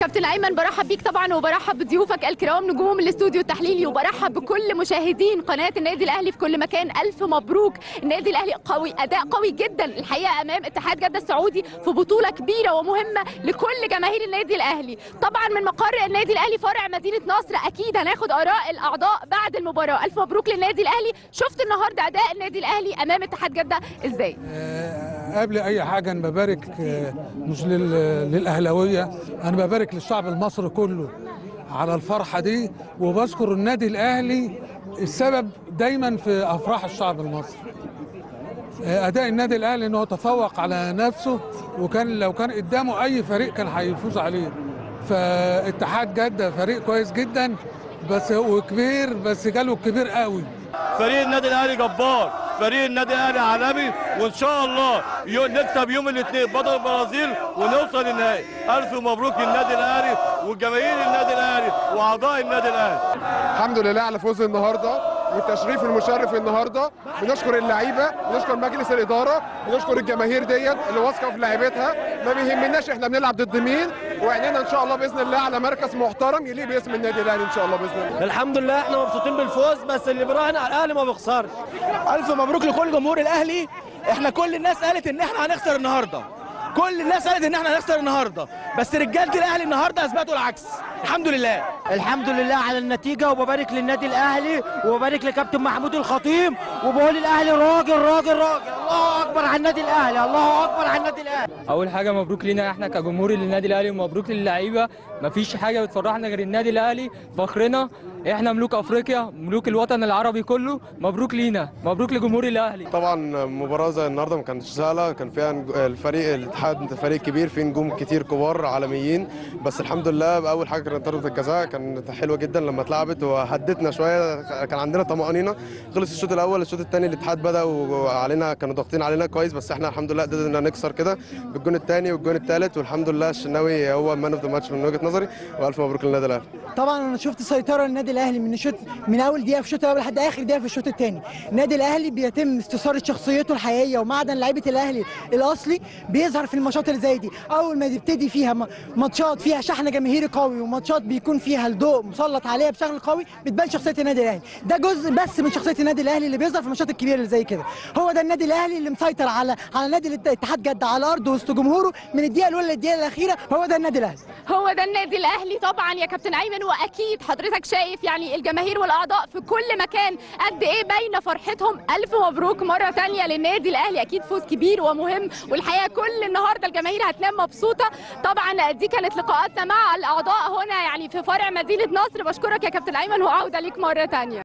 كابتن ايمن برحب بيك طبعا وبرحب بضيوفك الكرام نجوم الاستوديو التحليلي وبرحب بكل مشاهدين قناه النادي الاهلي في كل مكان الف مبروك النادي الاهلي قوي اداء قوي جدا الحقيقه امام اتحاد جده السعودي في بطوله كبيره ومهمه لكل جماهير النادي الاهلي طبعا من مقر النادي الاهلي فرع مدينه نصر اكيد هناخد اراء الاعضاء بعد المباراه الف مبروك للنادي الاهلي شفت النهارده اداء النادي الاهلي امام اتحاد جده ازاي آه، قبل اي حاجه انا ببارك آه، مش لل- للاهلاويه انا ببارك للشعب المصري كله على الفرحه دي وبشكر النادي الاهلي السبب دايما في افراح الشعب المصري آه، اداء النادي الاهلي انه تفوق على نفسه وكان لو كان قدامه اي فريق كان هيفوز عليه فاتحاد جده فريق كويس جدا بس هو كبير بس جاله الكبير قوي فريق النادي الاهلي جبار فريق النادي الاهلي عالمي وان شاء الله يو- نكسب يوم الاثنين بطل البرازيل ونوصل للنهائي الف مبروك للنادي الاهلي وجماهير النادي الاهلي واعضاء النادي الاهلي الحمد لله على فوز النهارده والتشريف المشرف النهارده بنشكر اللعيبه بنشكر مجلس الاداره بنشكر الجماهير ديت اللي واثقه في لعيبتها ما بيهمناش احنا بنلعب ضد مين وعينينا ان شاء الله باذن الله على مركز محترم يليق باسم النادي الاهلي ان شاء الله باذن الله الحمد لله احنا مبسوطين بالفوز بس اللي بيراهن على الاهلي ما بيخسرش الف مبروك لكل جمهور الاهلي احنا كل الناس قالت ان احنا هنخسر النهارده كل الناس قالت ان احنا هنخسر النهارده بس رجاله الاهلي النهارده اثبتوا العكس الحمد لله الحمد لله على النتيجة وببارك للنادي الأهلي وببارك لكابتن محمود الخطيب وبقول الأهلي راجل راجل راجل الله أكبر على النادي الأهلي الله أكبر على النادي الأهلي اول حاجه مبروك لينا احنا كجمهور للنادي الاهلي ومبروك للعيبه مفيش حاجه بتفرحنا غير النادي الاهلي فخرنا احنا ملوك افريقيا ملوك الوطن العربي كله مبروك لينا مبروك لجمهور الاهلي طبعا مباراة زي النهارده ما كانتش سهلة كان فيها نج- الفريق الاتحاد فريق كبير فيه نجوم كتير كبار عالميين بس الحمد لله بأول حاجة كانت ضربة الجزاء كانت حلوة جدا لما اتلعبت وهدتنا شوية كان عندنا طمأنينة خلص الشوط الأول الشوط الثاني الاتحاد بدأ وعلينا كانوا ضاغطين علينا كويس بس احنا الحمد لله قدرنا نكسر كده بالجون الثاني والجون الثالث والحمد لله الشناوي هو مان اوف ذا ماتش من وجهة نظري والف مبروك للنادي الاهلي طبعا انا شفت سيطره للنادي الاهلي من الشوط من اول دقيقه في الشوط الاول لحد اخر دقيقه في الشوط الثاني النادي الاهلي بيتم استثاره شخصيته الحقيقيه ومعدن لعيبه الاهلي الاصلي بيظهر في الماتشات اللي زي دي اول ما تبتدي فيها م- ماتشات فيها شحن جماهيري قوي وماتشات بيكون فيها الضوء مسلط عليها بشكل قوي بتبان شخصيه النادي الاهلي ده جزء بس من شخصيه النادي الاهلي اللي بيظهر في الماتشات الكبيره اللي زي كده هو ده النادي الاهلي اللي مسيطر على على نادي الاتحاد جده على ارضه وسط جمهوره من الدقيقه الاولى للدقيقه الاخيره هو ده النادي الاهلي هو ده النادي الاهلي طبعا يا كابتن ايمن واكيد حضرتك شايف يعني الجماهير والاعضاء في كل مكان قد ايه باينه فرحتهم الف مبروك مره تانية للنادي الاهلي اكيد فوز كبير ومهم والحقيقه كل النهارده الجماهير هتنام مبسوطه طبعا دي كانت لقاءاتنا مع الاعضاء هنا يعني في فرع مدينه نصر بشكرك يا كابتن ايمن وعوده ليك مره تانية